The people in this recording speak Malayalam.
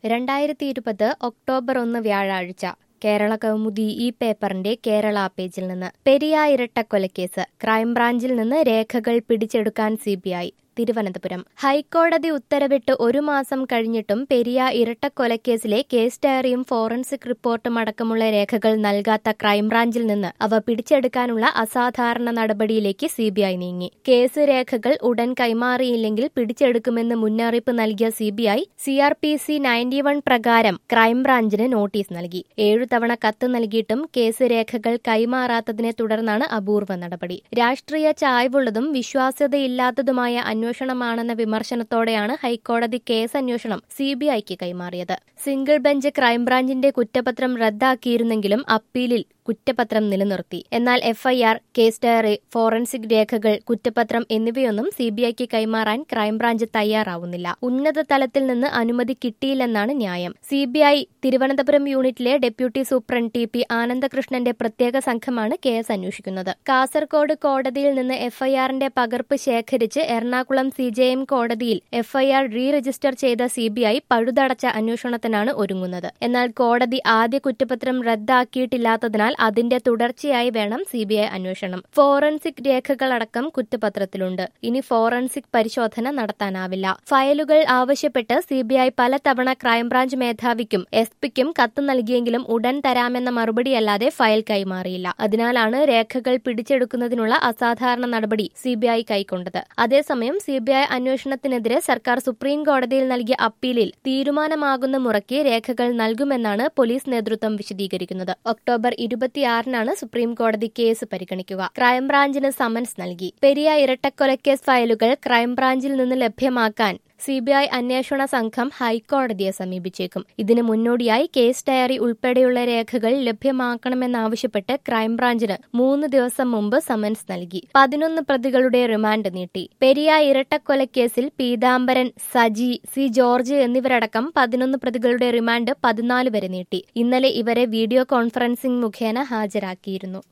രണ്ടായിരത്തി ഇരുപത് ഒക്ടോബർ ഒന്ന് വ്യാഴാഴ്ച കേരള കൗമുദി ഈ പേപ്പറിന്റെ കേരള പേജിൽ നിന്ന് പെരിയ ഇരട്ടക്കൊലക്കേസ് ക്രൈംബ്രാഞ്ചിൽ നിന്ന് രേഖകൾ പിടിച്ചെടുക്കാൻ സിബിഐ തിരുവനന്തപുരം ഹൈക്കോടതി ഉത്തരവിട്ട് ഒരു മാസം കഴിഞ്ഞിട്ടും പെരിയ ഇരട്ടക്കൊലക്കേസിലെ കേസ് ഡയറിയും ഫോറൻസിക് റിപ്പോർട്ടും അടക്കമുള്ള രേഖകൾ നൽകാത്ത ക്രൈംബ്രാഞ്ചിൽ നിന്ന് അവ പിടിച്ചെടുക്കാനുള്ള അസാധാരണ നടപടിയിലേക്ക് സിബിഐ നീങ്ങി കേസ് രേഖകൾ ഉടൻ കൈമാറിയില്ലെങ്കിൽ പിടിച്ചെടുക്കുമെന്ന് മുന്നറിയിപ്പ് നൽകിയ CBI CR P C ninety one പ്രകാരം ക്രൈംബ്രാഞ്ചിന് നോട്ടീസ് നൽകി ഏഴു തവണ കത്ത് നൽകിയിട്ടും കേസ് രേഖകൾ കൈമാറാത്തതിനെ തുടർന്നാണ് അപൂർവ നടപടി രാഷ്ട്രീയ ചായ്വുള്ളതും വിശ്വാസ്യതയില്ലാത്തതുമായ അന്വേഷണമാണെന്ന വിമർശനത്തോടെയാണ് ഹൈക്കോടതി കേസ് അന്വേഷണം സിബിഐക്ക് കൈമാറിയത് സിംഗിൾ ബെഞ്ച് ക്രൈംബ്രാഞ്ചിന്റെ കുറ്റപത്രം റദ്ദാക്കിയിരുന്നെങ്കിലും അപ്പീലിൽ കുറ്റപത്രം നിലനിർത്തി എന്നാൽ എഫ്ഐആർ കേസ് ഡയറി ഫോറൻസിക് രേഖകൾ കുറ്റപത്രം എന്നിവയൊന്നും സിബിഐക്ക് കൈമാറാൻ ക്രൈംബ്രാഞ്ച് തയ്യാറാവുന്നില്ല ഉന്നത തലത്തിൽ നിന്ന് അനുമതി കിട്ടിയില്ലെന്നാണ് ന്യായം സിബിഐ തിരുവനന്തപുരം യൂണിറ്റിലെ ഡെപ്യൂട്ടി സൂപ്രണ്ട് ടി പി ആനന്ദകൃഷ്ണന്റെ പ്രത്യേക സംഘമാണ് കേസ് അന്വേഷിക്കുന്നത് കാസർകോട് കോടതിയിൽ നിന്ന് എഫ്ഐആറിന്റെ പകർപ്പ് ശേഖരിച്ച് എറണാകുളം സി ജെ എം കോടതിയിൽ എഫ്ഐആർ റീ രജിസ്റ്റർ ചെയ്ത സിബിഐ പഴുതടച്ച അന്വേഷണത്തിനാണ് ഒരുങ്ങുന്നത് എന്നാൽ കോടതി ആദ്യ കുറ്റപത്രം റദ്ദാക്കിയിട്ടില്ലാത്തതിനാൽ അതിന്റെ തുടർച്ചയായി വേണം സിബിഐ അന്വേഷണം ഫോറൻസിക് രേഖകളടക്കം കുറ്റപത്രത്തിലുണ്ട് ഇനി ഫോറൻസിക് പരിശോധന നടത്താനാവില്ല ഫയലുകൾ ആവശ്യപ്പെട്ട് സിബിഐ പലതവണ ക്രൈംബ്രാഞ്ച് മേധാവിക്കും എസ് പിക്കും കത്ത് നൽകിയെങ്കിലും ഉടൻ തരാമെന്ന മറുപടിയല്ലാതെ ഫയൽ കൈമാറിയില്ല അതിനാലാണ് രേഖകൾ പിടിച്ചെടുക്കുന്നതിനുള്ള അസാധാരണ നടപടി സിബിഐ കൈക്കൊണ്ടത് അതേസമയം സിബിഐ അന്വേഷണത്തിനെതിരെ സർക്കാർ സുപ്രീം കോടതിയിൽ നൽകിയ അപ്പീലിൽ തീരുമാനമാകുന്ന മുറയ്ക്ക് രേഖകൾ നൽകുമെന്നാണ് പോലീസ് നേതൃത്വം വിശദീകരിക്കുന്നത് ഒക്ടോബർ ഇരുപത്തിയാറിനാണ് സുപ്രീം കോടതി കേസ് പരിഗണിക്കുക ക്രൈംബ്രാഞ്ചിന് സമൻസ് നൽകി പെരിയ ഇരട്ടക്കൊലക്കേസ് ഫയലുകൾ ക്രൈംബ്രാഞ്ചിൽ നിന്ന് ലഭ്യമാക്കാൻ സിബിഐ അന്വേഷണ സംഘം ഹൈക്കോടതിയെ സമീപിച്ചേക്കും ഇതിനു മുന്നോടിയായി കേസ് ഡയറി ഉൾപ്പെടെയുള്ള രേഖകൾ ലഭ്യമാക്കണമെന്നാവശ്യപ്പെട്ട് ക്രൈംബ്രാഞ്ചിന് മൂന്ന് ദിവസം മുമ്പ് സമൻസ് നൽകി പതിനൊന്ന് പ്രതികളുടെ റിമാൻഡ് നീട്ടി പെരിയ ഇരട്ടക്കൊലക്കേസിൽ പീതാംബരൻ സജി സി ജോർജ് എന്നിവരടക്കം പതിനൊന്ന് പ്രതികളുടെ റിമാൻഡ് പതിനാല് വരെ നീട്ടി ഇന്നലെ ഇവരെ വീഡിയോ കോൺഫറൻസിംഗ് മുഖേന ഹാജരാക്കിയിരുന്നു